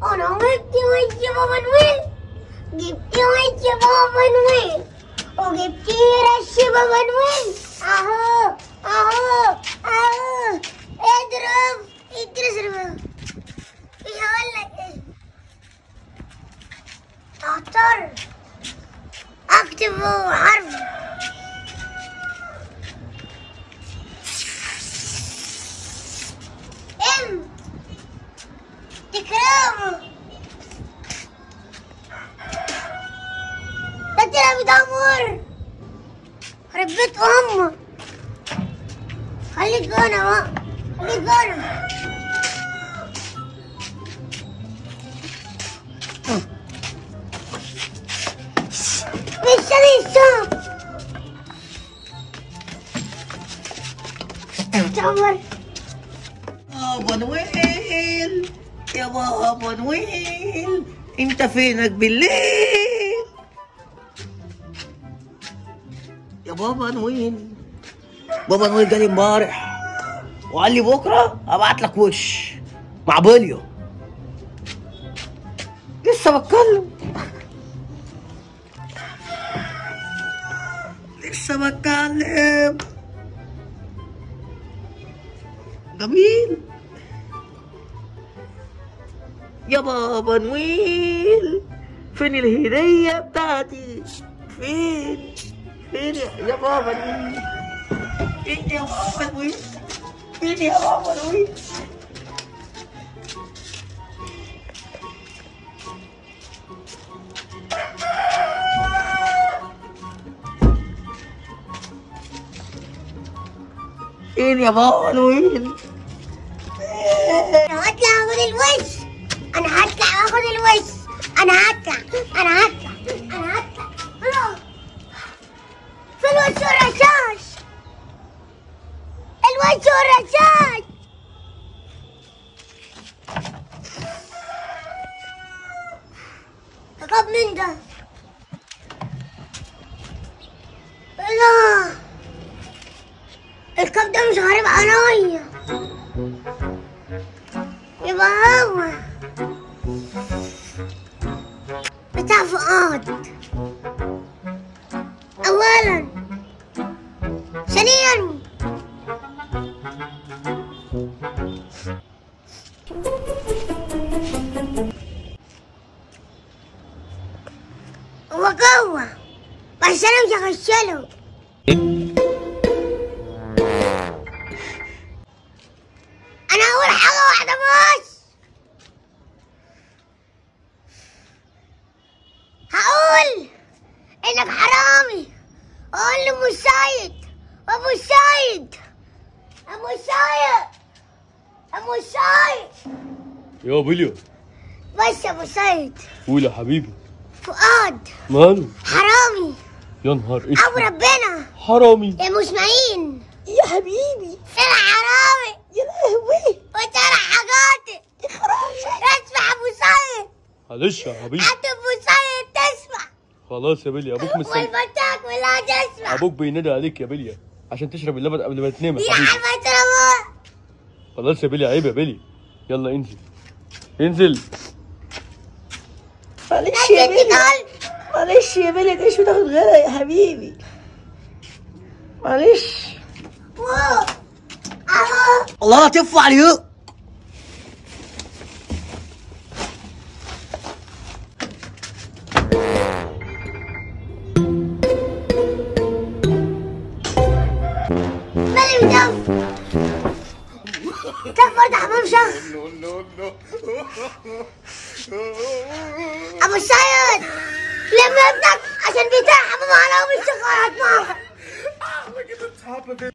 انا جبت وش بابا نويل جبت وش بابا نويل وجبت رش بابا نويل اهو اهو اهو اضرب اضرب ايه هقول لك ايه اختار اكتب حرف ام تكرامه ده تلعب دمر ربيت امك خليك هنا بقى خليك هنا مش لسه تمر بابا نويل يا بابا نويل انت فينك بالليل يا بابا نويل بابا نويل جالي امبارح وقال لي بكره ابعت لك وش مع بليو لسه بتكلم لسه بتكلم جميل يا بابا نويل فين الهدية بتاعتي فين فين يا- يا بابا نويل فين يا بابا نويل فين يا بابا نويل فين يا بابا نويل انا هطلع اخد الوش انا هطلع اخد الوش انا هطلع انا هطلع انا هطلع آه. في الوش والرشاش الوش والرشاش طب من ده لا الكاب ده مش غريب عليا يبقى هو بتاع فؤاد اولا ثانيا هو جوه بس انا مش هخشله انا هقول حاجه واحده بس هقول انك حرامي اقول لابو سيد ابو سيد ابو سيد ابو سيد يا بليو بس يا ابو سيد قول يا حبيبي فؤاد ماله حرامي يا نهار او اسود ربنا حرامي يا مسمعين يا حبيبي انا حرامي يا لهوي وترى حاجاتي يا خراشي اسمع ابو سيد معلش يا حبيبي انت ابو سيد تسمع خلاص يا بليا ابوك مستني والفتاة كلها تسمع ابوك بينادي عليك يا بليا عشان تشرب اللبن قبل ما تنام دي يا حبيبي عارفة ترى خلاص يا بليا عيب يا بليا يلا انزل انزل معلش يا اديتك بيلي قلب معلش يا بيلي مش بتاخد غيرها يا حبيبي معلش واو. اهو الله تفو عليك مالي مدف كيف برضه حمام شهر ابو سيد لما ابنك عشان بيتاع حمام على ابو الشقة هتناقر